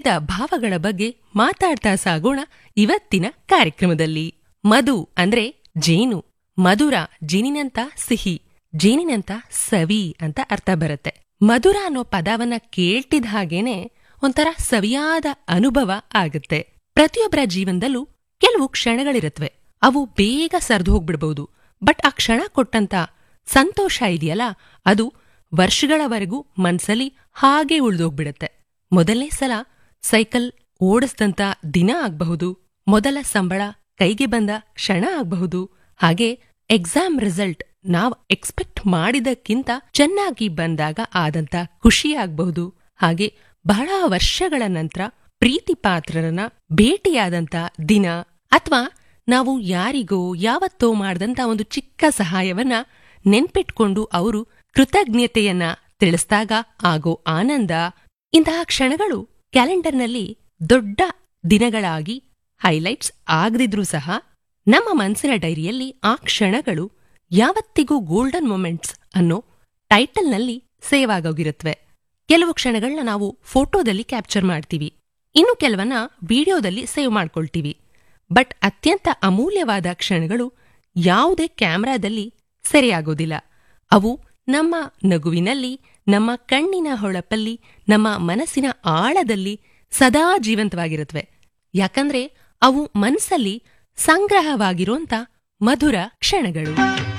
ವಿವಿಧ ಭಾವಗಳ ಬಗ್ಗೆ ಮಾತಾಡ್ತಾ ಸಾಗೋಣ ಇವತ್ತಿನ ಕಾರ್ಯಕ್ರಮದಲ್ಲಿ ಮಧು ಅಂದ್ರೆ ಜೇನು ಮಧುರ ಜೇನಿನಂತ ಸಿಹಿ ಜೇನಿನಂತ ಸವಿ ಅಂತ ಅರ್ಥ ಬರುತ್ತೆ ಮಧುರ ಅನ್ನೋ ಪದವನ್ನ ಕೇಳ್ತಿದ್ದ ಹಾಗೇನೆ ಒಂಥರ ಸವಿಯಾದ ಅನುಭವ ಆಗುತ್ತೆ ಪ್ರತಿಯೊಬ್ಬರ ಜೀವನದಲ್ಲೂ ಕೆಲವು ಕ್ಷಣಗಳಿರುತ್ತವೆ ಅವು ಬೇಗ ಸರ್ದು ಹೋಗ್ಬಿಡ್ಬಹುದು ಬಟ್ ಆ ಕ್ಷಣ ಕೊಟ್ಟಂತ ಸಂತೋಷ ಇದೆಯಲ್ಲ ಅದು ವರ್ಷಗಳವರೆಗೂ ಮನ್ಸಲ್ಲಿ ಹಾಗೆ ಉಳಿದೋಗ್ಬಿಡತ್ತೆ ಮೊದಲನೇ ಸಲ ಸೈಕಲ್ ಓಡಿಸ್ದಂತ ದಿನ ಆಗ್ಬಹುದು ಮೊದಲ ಸಂಬಳ ಕೈಗೆ ಬಂದ ಕ್ಷಣ ಆಗಬಹುದು ಹಾಗೆ ಎಕ್ಸಾಮ್ ರಿಸಲ್ಟ್ ನಾವ್ ಎಕ್ಸ್ಪೆಕ್ಟ್ ಮಾಡಿದಕ್ಕಿಂತ ಚೆನ್ನಾಗಿ ಬಂದಾಗ ಆದಂತ ಖುಷಿ ಆಗಬಹುದು ಹಾಗೆ ಬಹಳ ವರ್ಷಗಳ ನಂತರ ಪ್ರೀತಿ ಪಾತ್ರರನ್ನ ಭೇಟಿಯಾದಂತ ದಿನ ಅಥವಾ ನಾವು ಯಾರಿಗೋ ಯಾವತ್ತೋ ಮಾಡಿದಂತ ಒಂದು ಚಿಕ್ಕ ಸಹಾಯವನ್ನ ನೆನ್ಪಿಟ್ಕೊಂಡು ಅವರು ಕೃತಜ್ಞತೆಯನ್ನ ತಿಳಿಸಿದಾಗ ಆಗೋ ಆನಂದ ಇಂತಹ ಕ್ಷಣಗಳು ಕ್ಯಾಲೆಂಡರ್ನಲ್ಲಿ ದೊಡ್ಡ ದಿನಗಳಾಗಿ ಹೈಲೈಟ್ಸ್ ಆಗದಿದ್ರೂ ಸಹ ನಮ್ಮ ಮನಸ್ಸಿನ ಡೈರಿಯಲ್ಲಿ ಆ ಕ್ಷಣಗಳು ಯಾವತ್ತಿಗೂ ಗೋಲ್ಡನ್ ಮೊಮೆಂಟ್ಸ್ ಅನ್ನೋ ಟೈಟಲ್ನಲ್ಲಿ ಸೇವ್ ಆಗೋಗಿರುತ್ತವೆ ಕೆಲವು ಕ್ಷಣಗಳನ್ನ ನಾವು ಫೋಟೋದಲ್ಲಿ ಕ್ಯಾಪ್ಚರ್ ಮಾಡ್ತೀವಿ ಇನ್ನು ಕೆಲವನ್ನ ವಿಡಿಯೋದಲ್ಲಿ ಸೇವ್ ಮಾಡ್ಕೊಳ್ತೀವಿ ಬಟ್ ಅತ್ಯಂತ ಅಮೂಲ್ಯವಾದ ಕ್ಷಣಗಳು ಯಾವುದೇ ಕ್ಯಾಮ್ರಾದಲ್ಲಿ ಸೆರೆಯಾಗೋದಿಲ್ಲ ಅವು ನಮ್ಮ ನಗುವಿನಲ್ಲಿ ನಮ್ಮ ಕಣ್ಣಿನ ಹೊಳಪಲ್ಲಿ ನಮ್ಮ ಮನಸ್ಸಿನ ಆಳದಲ್ಲಿ ಸದಾ ಜೀವಂತವಾಗಿರುತ್ತವೆ ಯಾಕಂದ್ರೆ ಅವು ಮನಸ್ಸಲ್ಲಿ ಸಂಗ್ರಹವಾಗಿರುವಂತ ಮಧುರ ಕ್ಷಣಗಳು